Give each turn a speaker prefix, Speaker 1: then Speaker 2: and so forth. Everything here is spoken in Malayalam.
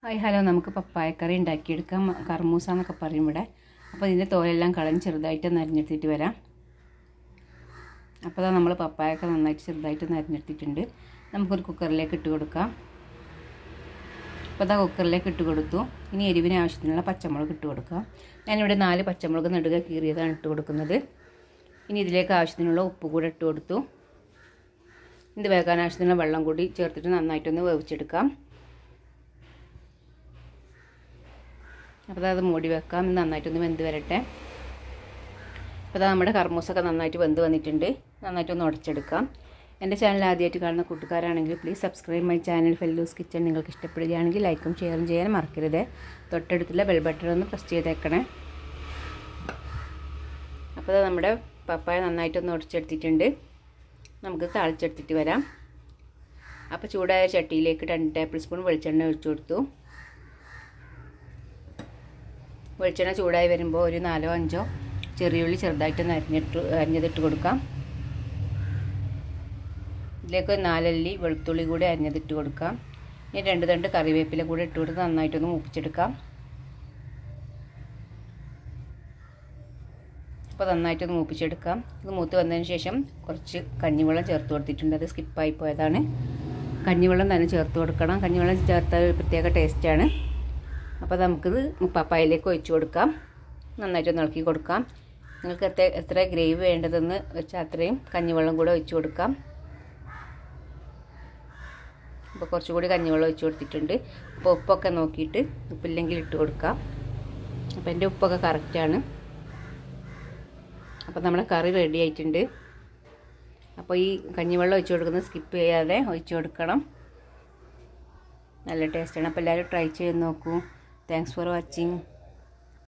Speaker 1: ഹായ് ഹലോ നമുക്ക് പപ്പായക്കറി ഉണ്ടാക്കിയെടുക്കാം കർമൂസ എന്നൊക്കെ പറയും ഇവിടെ അപ്പോൾ ഇതിൻ്റെ തോലെല്ലാം കളഞ്ഞ് ചെറുതായിട്ട് നരിഞ്ഞെടുത്തിട്ട് വരാം അപ്പോൾ അതാ നമ്മൾ പപ്പായൊക്കെ നന്നായിട്ട് ചെറുതായിട്ട് നരിഞ്ഞെടുത്തിട്ടുണ്ട് നമുക്കൊരു കുക്കറിലേക്ക് ഇട്ട് കൊടുക്കാം അപ്പോൾ അതാ കുക്കറിലേക്ക് ഇട്ട് കൊടുത്തു ഇനി എരിവിന് ആവശ്യത്തിനുള്ള പച്ചമുളക് ഇട്ട് കൊടുക്കാം ഞാനിവിടെ നാല് പച്ചമുളക് നെടുക കീറിയതാണ് ഇട്ട് കൊടുക്കുന്നത് ഇനി ഇതിലേക്ക് ആവശ്യത്തിനുള്ള ഉപ്പ് കൂടെ ഇട്ട് കൊടുത്തു ഇത് വേകാൻ ആവശ്യത്തിനുള്ള വെള്ളം കൂടി ചേർത്തിട്ട് നന്നായിട്ടൊന്ന് വേവിച്ചെടുക്കാം അപ്പോൾ അത് മൂടി വെക്കാം നന്നായിട്ടൊന്ന് വെന്ത് വരട്ടെ അപ്പോൾ അത് നമ്മുടെ കർമ്മൂസൊക്കെ നന്നായിട്ട് വെന്ത് വന്നിട്ടുണ്ട് നന്നായിട്ടൊന്ന് ഉടച്ചെടുക്കാം എൻ്റെ ചാനൽ ആദ്യമായിട്ട് കാണുന്ന കൂട്ടുകാരാണെങ്കിൽ please subscribe my channel Fellows Kitchen നിങ്ങൾക്ക് ഇഷ്ടപ്പെടുകയാണെങ്കിൽ ലൈക്കും ഷെയറും ചെയ്യാൻ മറക്കരുത് തൊട്ടടുത്തുള്ള ബെൽ ബട്ടൺ ഒന്ന് പ്രസ് ചെയ്തേക്കണേ അപ്പോൾ നമ്മുടെ പപ്പായ നന്നായിട്ടൊന്ന് ഉടച്ചെടുത്തിട്ടുണ്ട് നമുക്ക് താളിച്ചെടുത്തിട്ട് വരാം അപ്പോൾ ചൂടായ ചട്ടിയിലേക്ക് രണ്ട് ടേബിൾ സ്പൂൺ വെളിച്ചെണ്ണ ഒഴിച്ചു കൊടുത്തു വെളിച്ചെണ്ണ ചൂടായി വരുമ്പോൾ ഒരു നാലോ അഞ്ചോ ചെറിയുള്ളി ചെറുതായിട്ട് അരിഞ്ഞിട്ട് അരിഞ്ഞതിട്ട് കൊടുക്കാം ഇതിലേക്ക് ഒരു നാലല്ലി വെളുത്തുള്ളി കൂടി അരിഞ്ഞതിട്ട് കൊടുക്കാം ഇനി രണ്ട് തണ്ട് കറിവേപ്പില കൂടി ഇട്ട് കൊടുത്ത് നന്നായിട്ടൊന്ന് മൂപ്പിച്ചെടുക്കാം അപ്പോൾ നന്നായിട്ടൊന്ന് മൂപ്പിച്ചെടുക്കാം ഇത് മൂത്ത് വന്നതിന് ശേഷം കുറച്ച് കഞ്ഞിവെള്ളം ചേർത്ത് കൊടുത്തിട്ടുണ്ട് അത് സ്കിപ്പായി പോയതാണ് കഞ്ഞിവെള്ളം തന്നെ ചേർത്ത് കൊടുക്കണം കഞ്ഞിവെള്ളം ചേർത്താൽ ഒരു പ്രത്യേക ടേസ്റ്റാണ് അപ്പോൾ നമുക്കിത് പപ്പായയിലേക്ക് ഒഴിച്ചു കൊടുക്കാം നന്നായിട്ട് ഇളക്കി കൊടുക്കാം നിങ്ങൾക്ക് എത്ര എത്ര ഗ്രേവി വേണ്ടതെന്ന് വെച്ചാൽ അത്രയും കഞ്ഞിവെള്ളം കൂടെ ഒഴിച്ചു കൊടുക്കാം അപ്പോൾ കുറച്ചുകൂടി കഞ്ഞിവെള്ളം ഒഴിച്ചു കൊടുത്തിട്ടുണ്ട് അപ്പോൾ ഉപ്പൊക്കെ നോക്കിയിട്ട് ഉപ്പില്ലെങ്കിൽ ഇട്ട് കൊടുക്കാം അപ്പോൾ എൻ്റെ ഉപ്പൊക്കെ കറക്റ്റാണ് അപ്പോൾ നമ്മുടെ കറി റെഡി ആയിട്ടുണ്ട് അപ്പോൾ ഈ കഞ്ഞിവെള്ളം ഒഴിച്ചു കൊടുക്കുന്നത് സ്കിപ്പ് ചെയ്യാതെ ഒഴിച്ചു കൊടുക്കണം നല്ല ടേസ്റ്റാണ് അപ്പോൾ എല്ലാവരും ട്രൈ ചെയ്ത് നോക്കൂ താങ്ക്സ് ഫോർ വാച്ചിങ്